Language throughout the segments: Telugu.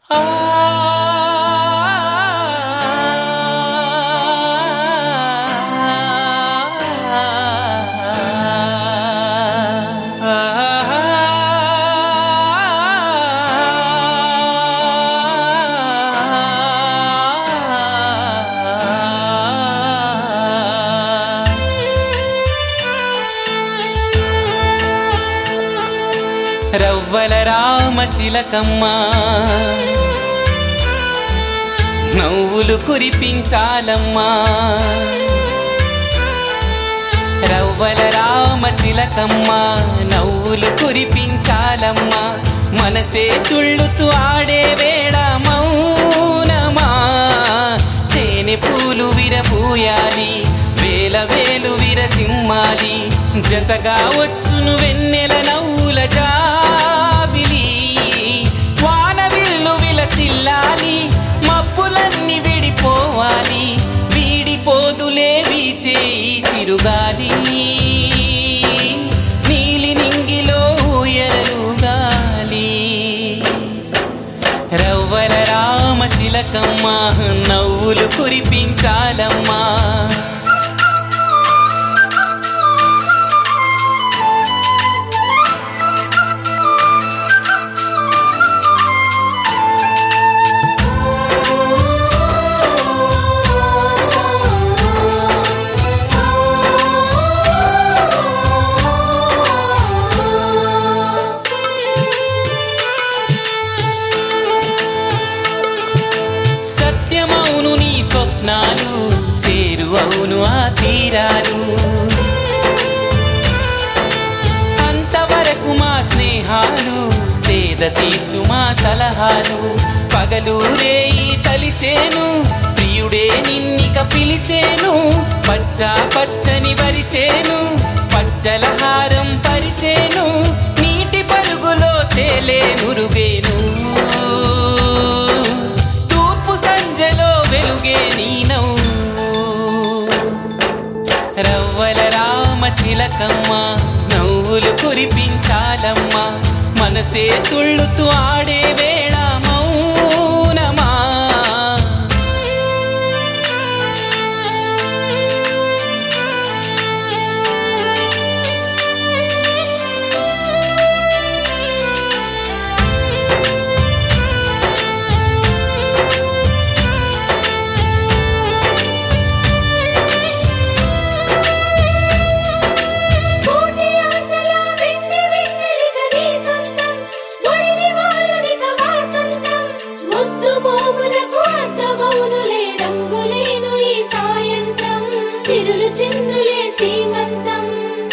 రవ్వల రామ చిలకమ్మ నవ్వులు కురిపించాలమ్మా రవ్వల రామ చిలకమ్మ నవ్వులు కురిపించాలమ్మా మనసే తుళ్ళుతూ ఆడే వేళ మౌనమా తేనె పూలు విరబూయాలి వేల వేలు విరజిమ్మాలి జతగా వచ్చును వెన్నెల నవ్వుల జాబిలి వాన విల్లు విలసిల్లాలి మబ్బులన్నీ విడిపోవాలి వీడిపోదులే వీచే ఈ చిరుగాలి నీలి నింగిలో ఎరలుగాలి రవ్వల రామ చిలకమ్మ నవ్వులు కురిపించాలమ్మా సత్యమౌను నీ స్వప్నాలు చేరు అవును ఆ తీరాలు అంతవరకు మా స్నేహాలు సేద తీర్చు మా సలహాలు పగలు రేయి తలిచేను ప్రియుడే నిన్నిక పిలిచేను పచ్చ పచ్చని వరిచేను పచ్చల హారం పరిచేను నీటి పరుగులో తేలే నురుగేను తూర్పు సంజలో వెలుగే నీ నవ్వు రవ్వల రామ చిలకమ్మ నవ్వులు కురిపించాలమ్మా మనసే తుళ్ళుతూ ఆడే వేళ మౌనమా కోటి ఆశల వెండి వెన్నెలిక నీ సొంతం ఒడిని వాలునిక వాసంతం ముద్దు మోమునకు అద్దమౌనులే రంగులేను ఈ సాయంత్రం చిరులు చిందులే సీమంతం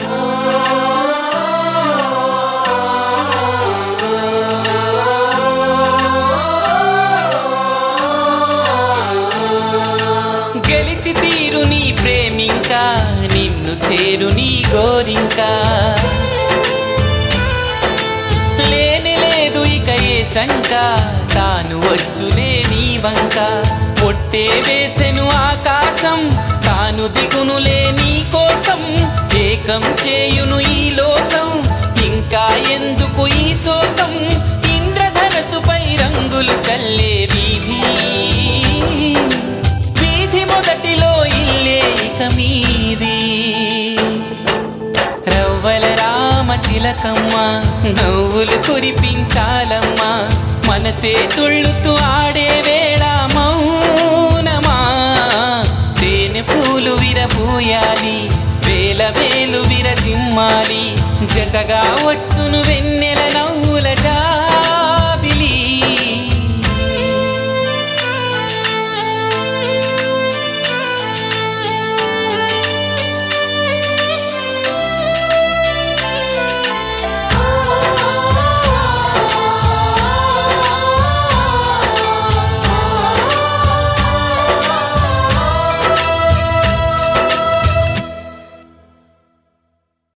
గెలిచి తీరు నీ ప్రేమింకా నిన్ను చేరు నీ గోరింకా లేని లేదు ఇక ఏ శంక తాను వచ్చులే నీ వంక పొట్టే వేసెను ఆకాశం తాను దిగునులే నీ కోసం ఏకం చేయును ఈ లోకం ఇంకా ఎందుకు ఈ శోకం ఇంద్రధనసుపై రంగులు చల్లే వీధి వీధి మొదటిలో ఇల్లే ఇక మీది రవ్వల రామ చిలకమ్మ నవ్వులు కురిపించాలమ్మా మనసే తుళ్ళుతూ ఆడే వేళ మౌనమా తేనె పూలు విరబూయాలి వేల వేలు విరజిమ్మాలి జతగా వచ్చును వెన్నె